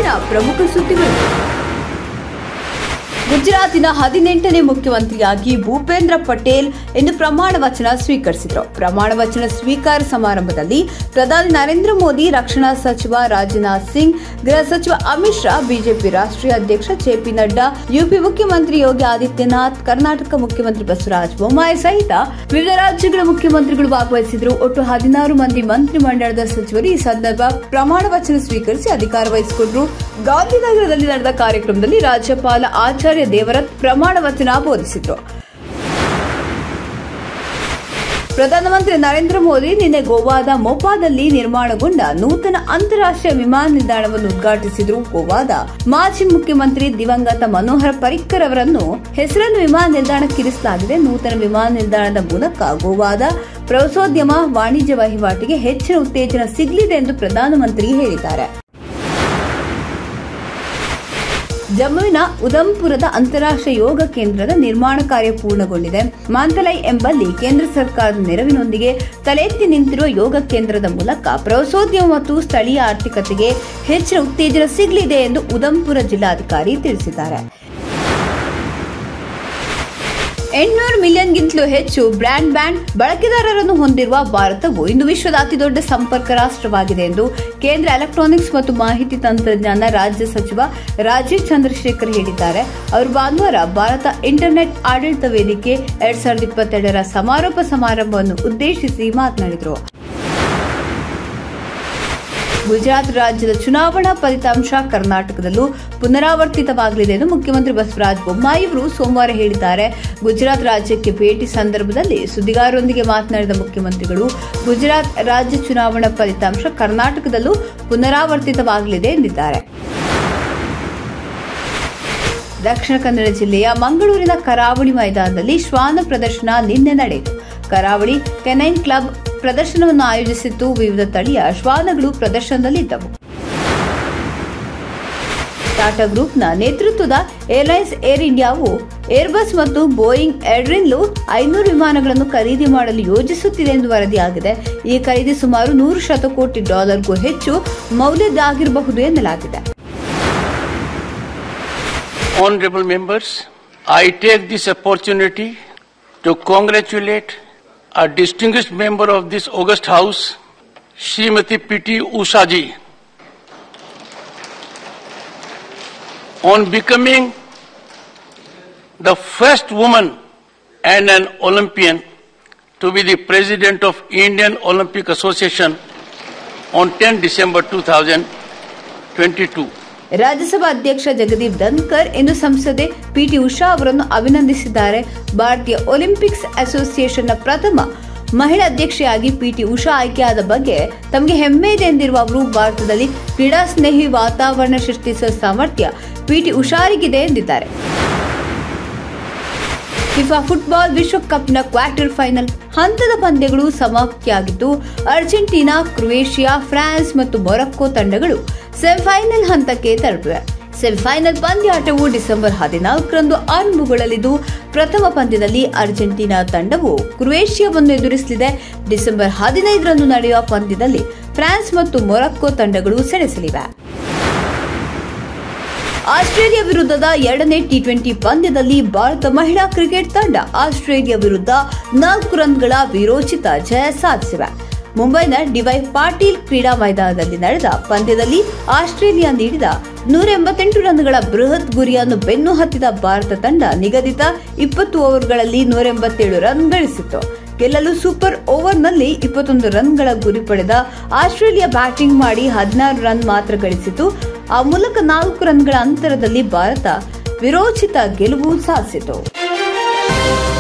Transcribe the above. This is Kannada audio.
ಇವತ್ತಿನ ಪ್ರಮುಖ ಸುದ್ದಿಗಳು ಗುಜರಾತಿನ ಹದಿನೆಂಟನೇ ಮುಖ್ಯಮಂತ್ರಿಯಾಗಿ ಭೂಪೇಂದ್ರ ಪಟೇಲ್ ಇಂದು ಪ್ರಮಾಣ ವಚನ ಸ್ವೀಕರಿಸಿದರು ಪ್ರಮಾಣ ವಚನ ಸ್ವೀಕಾರ ಸಮಾರಂಭದಲ್ಲಿ ಪ್ರಧಾನಿ ನರೇಂದ್ರ ಮೋದಿ ರಕ್ಷಣಾ ಸಚಿವ ರಾಜನಾಥ್ ಸಿಂಗ್ ಗೃಹ ಸಚಿವ ಅಮಿತ್ ಶಾ ಬಿಜೆಪಿ ರಾಷ್ಟ್ರೀಯ ಅಧ್ಯಕ್ಷ ಜೆಪಿ ನಡ್ಡಾ ಯುಪಿ ಮುಖ್ಯಮಂತ್ರಿ ಯೋಗಿ ಆದಿತ್ಯನಾಥ್ ಕರ್ನಾಟಕ ಮುಖ್ಯಮಂತ್ರಿ ಬಸವರಾಜ ಬೊಮ್ಮಾಯಿ ಸಹಿತ ವಿವಿಧ ರಾಜ್ಯಗಳ ಮುಖ್ಯಮಂತ್ರಿಗಳು ಭಾಗವಹಿಸಿದ್ರು ಒಟ್ಟು ಹದಿನಾರು ಮಂದಿ ಮಂತ್ರಿಮಂಡಲದ ಸಚಿವರು ಈ ಸಂದರ್ಭ ಪ್ರಮಾಣ ವಚನ ಸ್ವೀಕರಿಸಿ ಅಧಿಕಾರ ವಹಿಸಿಕೊಂಡ್ರು ಗಾಂಧಿನಗರದಲ್ಲಿ ನಡೆದ ಕಾರ್ಯಕ್ರಮದಲ್ಲಿ ರಾಜ್ಯಪಾಲ ಆಚಾರ್ಯ ದೇವರತ್ ಪ್ರಮಾಣ ವಚನ ಬೋಧಿಸಿದ್ರು ಪ್ರಧಾನಮಂತ್ರಿ ನರೇಂದ್ರ ಮೋದಿ ನಿನ್ನೆ ಗೋವಾದ ಮೊಪಾದಲ್ಲಿ ನಿರ್ಮಾಣಗೊಂಡ ನೂತನ ಅಂತಾರಾಷ್ಟ್ರೀಯ ವಿಮಾನ ನಿಲ್ದಾಣವನ್ನು ಉದ್ಘಾಟಿಸಿದರು ಗೋವಾದ ಮಾಜಿ ಮುಖ್ಯಮಂತ್ರಿ ದಿವಂಗತ ಮನೋಹರ್ ಪರಿಕ್ಕರ್ ಅವರನ್ನು ಹೆಸರನ್ನು ವಿಮಾನ ನಿಲ್ದಾಣಕ್ಕಿರಿಸಲಾಗಿದೆ ನೂತನ ವಿಮಾನ ನಿಲ್ದಾಣದ ಮೂಲಕ ಗೋವಾದ ಪ್ರವಾಸೋದ್ಯಮ ವಾಣಿಜ್ಯ ವಹಿವಾಟಿಗೆ ಹೆಚ್ಚಿನ ಉತ್ತೇಜನ ಸಿಗಲಿದೆ ಎಂದು ಪ್ರಧಾನಮಂತ್ರಿ ಹೇಳಿದ್ದಾರೆ ಜಮ್ಮುವಿನ ಉದಂಪುರದ ಅಂತಾರಾಷ್ಟ್ರೀಯ ಯೋಗ ಕೇಂದ್ರದ ನಿರ್ಮಾಣ ಕಾರ್ಯ ಪೂರ್ಣಗೊಂಡಿದೆ ಮಾಂತಲೈ ಎಂಬಲ್ಲಿ ಕೇಂದ್ರ ಸರ್ಕಾರದ ನೆರವಿನೊಂದಿಗೆ ತಲೆ ಎತ್ತಿ ನಿಂತಿರುವ ಯೋಗ ಕೇಂದ್ರದ ಮೂಲಕ ಪ್ರವಾಸೋದ್ಯಮ ಮತ್ತು ಸ್ಥಳೀಯ ಆರ್ಥಿಕತೆಗೆ ಹೆಚ್ಚಿನ ಉತ್ತೇಜನ ಸಿಗಲಿದೆ ಎಂದು ಉದಂಪುರ ಜಿಲ್ಲಾಧಿಕಾರಿ ತಿಳಿಸಿದ್ದಾರೆ ಎಂಟುನೂರು ಮಿಲಿಯನ್ಗಿಂತಲೂ ಹೆಚ್ಚು ಬ್ರಾಂಡ್ ಬ್ಯಾಂಡ್ ಬಳಕೆದಾರರನ್ನು ಹೊಂದಿರುವ ಭಾರತವು ಇಂದು ವಿಶ್ವದ ಅತಿದೊಡ್ಡ ಸಂಪರ್ಕ ರಾಷ್ಟ್ರವಾಗಿದೆ ಎಂದು ಕೇಂದ್ರ ಎಲೆಕ್ಟ್ರಾನಿಕ್ಸ್ ಮತ್ತು ಮಾಹಿತಿ ತಂತ್ರಜ್ಞಾನ ರಾಜ್ಯ ಸಚಿವ ರಾಜೀವ್ ಚಂದ್ರಶೇಖರ್ ಹೇಳಿದ್ದಾರೆ ಅವರು ಭಾನುವಾರ ಭಾರತ ಇಂಟರ್ನೆಟ್ ಆಡಳಿತ ವೇದಿಕೆ ಎರಡ್ ಸಾವಿರದ ಇಪ್ಪತ್ತೆರಡರ ಸಮಾರೋಪ ಸಮಾರಂಭವನ್ನು ಉದ್ದೇಶಿಸಿ ಮಾತನಾಡಿದರು ಗುಜರಾತ್ ರಾಜ್ಯದ ಚುನಾವಣಾ ಫಲಿತಾಂಶ ಕರ್ನಾಟಕದಲ್ಲೂ ಪುನರಾವರ್ತಿತವಾಗಲಿದೆ ಎಂದು ಮುಖ್ಯಮಂತ್ರಿ ಬಸವರಾಜ ಬೊಮ್ಮಾಯಿ ಅವರು ಸೋಮವಾರ ಹೇಳಿದ್ದಾರೆ ಗುಜರಾತ್ ರಾಜ್ಯಕ್ಕೆ ಭೇಟಿ ಸಂದರ್ಭದಲ್ಲಿ ಸುದ್ದಿಗಾರರೊಂದಿಗೆ ಮಾತನಾಡಿದ ಮುಖ್ಯಮಂತ್ರಿಗಳು ಗುಜರಾತ್ ರಾಜ್ಯ ಚುನಾವಣಾ ಫಲಿತಾಂಶ ಕರ್ನಾಟಕದಲ್ಲೂ ಪುನರಾವರ್ತಿತವಾಗಲಿದೆ ಎಂದಿದ್ದಾರೆ ದಕ್ಷಿಣ ಕನ್ನಡ ಜಿಲ್ಲೆಯ ಮಂಗಳೂರಿನ ಕರಾವಳಿ ಮೈದಾನದಲ್ಲಿ ಶ್ವಾನ ಪ್ರದರ್ಶನ ನಿನ್ನೆ ನಡೆಯಿತು ಕರಾವಳಿ ಕೆನೈನ್ ಕ್ಲಬ್ ಪ್ರದರ್ಶನವನ್ನು ಆಯೋಜಿಸಿದ್ದು ವಿವಿಧ ತಳಿಯ ಶ್ವಾನಗಳು ಪ್ರದರ್ಶನದಲ್ಲಿದ್ದವು ಟಾಟಾ ಗ್ರೂಪ್ನ ನೇತೃತ್ವದ ಏರ್ಲೈನ್ಸ್ ಏರ್ ಇಂಡಿಯಾವು ಏರ್ಬಸ್ ಮತ್ತು ಬೋಯಿಂಗ್ ಎಡ್ರಿನ್ಲು ಐನೂರು ವಿಮಾನಗಳನ್ನು ಖರೀದಿ ಮಾಡಲು ಯೋಜಿಸುತ್ತಿದೆ ಎಂದು ವರದಿಯಾಗಿದೆ ಈ ಖರೀದಿ ಸುಮಾರು ನೂರು ಶತಕೋಟಿ ಡಾಲರ್ಗೂ ಹೆಚ್ಚು ಮೌಲ್ಯದ್ದಾಗಿರಬಹುದು ಎನ್ನಲಾಗಿದೆ Honorable members, I take this opportunity to congratulate a distinguished member of this August House, Srimati P.T. Ushaji, on becoming the first woman and an Olympian to be the president of Indian Olympic Association on 10 December 2022. Rajya Sabha ಅಧ್ಯಕ್ಷ ಜಗದೀಪ್ ಧನ್ಕರ್ ಇಂದು ಸಂಸದೆ ಪಿಟಿ ಉಷಾ ಅವರನ್ನು ಅಭಿನಂದಿಸಿದ್ದಾರೆ ಭಾರತೀಯ ಒಲಿಂಪಿಕ್ಸ್ ಅಸೋಸಿಯೇಷನ್ನ ಪ್ರಥಮ ಮಹಿಳಾ ಅಧ್ಯಕ್ಷೆಯಾಗಿ ಪಿಟಿ ಉಷಾ ಆಯ್ಕೆಯಾದ ಬಗ್ಗೆ ತಮಗೆ ಹೆಮ್ಮೆ ಇದೆ ಎಂದಿರುವ ಅವರು ಭಾರತದಲ್ಲಿ ಕ್ರೀಡಾ ಸ್ನೇಹಿ ವಾತಾವರಣ ಸೃಷ್ಟಿಸುವ ಸಾಮರ್ಥ್ಯ ಪಿಟಿ ಉಷಾರಿಗಿದೆ ಎಂದಿದ್ದಾರೆ ಫಿಫಾ ಫುಟ್ಬಾಲ್ ವಿಶ್ವಕಪ್ನ ಕ್ವಾರ್ಟರ್ ಫೈನಲ್ ಹಂತದ ಪಂದ್ಯಗಳು ಸಮಾಪ್ತಿಯಾಗಿದ್ದು ಅರ್ಜೆಂಟೀನಾ ಕ್ರೊಯೇಷಿಯಾ ಫ್ರಾನ್ಸ್ ಮತ್ತು ಮೊರಕ್ಕೋ ತಂಡಗಳು ಸೆಮಿಫೈನಲ್ ಹಂತಕ್ಕೆ ತಲುಪಿವೆ ಸೆಮಿಫೈನಲ್ ಪಂದ್ಯಾಟವು ಡಿಸೆಂಬರ್ ಹದಿನಾಲ್ಕರಂದು ಆರಂಭಗೊಳ್ಳಲಿದ್ದು ಪ್ರಥಮ ಪಂದ್ಯದಲ್ಲಿ ಅರ್ಜೆಂಟೀನಾ ತಂಡವು ಕ್ರೊಯೇಷಿಯಾವನ್ನು ಎದುರಿಸಲಿದೆ ಡಿಸೆಂಬರ್ ಹದಿನೈದರಂದು ನಡೆಯುವ ಪಂದ್ಯದಲ್ಲಿ ಫ್ರಾನ್ಸ್ ಮತ್ತು ಮೊರಕ್ಕೋ ತಂಡಗಳು ಸೆಣಸಲಿವೆ ಆಸ್ಟ್ರೇಲಿಯಾ ವಿರುದ್ಧದ ಎರಡನೇ ಟಿ ಟ್ವೆಂಟಿ ಪಂದ್ಯದಲ್ಲಿ ಭಾರತ ಮಹಿಳಾ ಕ್ರಿಕೆಟ್ ತಂಡ ಆಸ್ಟ್ರೇಲಿಯಾ ವಿರುದ್ಧ ನಾಲ್ಕು ರನ್ಗಳ ವಿರೋಚಿತ ಜಯ ಸಾಧಿಸಿವೆ ಮುಂಬೈನ ಡಿವೈ ಪಾಟೀಲ್ ಕ್ರೀಡಾ ಮೈದಾನದಲ್ಲಿ ನಡೆದ ಪಂದ್ಯದಲ್ಲಿ ಆಸ್ಟ್ರೇಲಿಯಾ ನೀಡಿದ ನೂರ ಎಂಬತ್ತೆಂಟು ರನ್ಗಳ ಬೃಹತ್ ಗುರಿಯನ್ನು ಬೆನ್ನು ಹತ್ತಿದ ಭಾರತ ತಂಡ ನಿಗದಿತ ಇಪ್ಪತ್ತು ಓವರ್ಗಳಲ್ಲಿ ನೂರ ಎಂಬತ್ತೇಳು ರನ್ ಗಳಿಸಿತ್ತು ಗೆಲ್ಲಲು ಸೂಪರ್ ಓವರ್ನಲ್ಲಿ ಇಪ್ಪತ್ತೊಂದು ರನ್ಗಳ ಗುರಿ ಪಡೆದ ಆಸ್ಟ್ರೇಲಿಯಾ ಬ್ಯಾಟಿಂಗ್ ಮಾಡಿ ಹದಿನಾರು ರನ್ ಮಾತ್ರ ಗಳಿಸಿತು ಆ ಮೂಲಕ ನಾಲ್ಕು ರನ್ಗಳ ಅಂತರದಲ್ಲಿ ಭಾರತ ವಿರೋಚಿತ ಗೆಲುವು ಸಾಧಿಸಿತು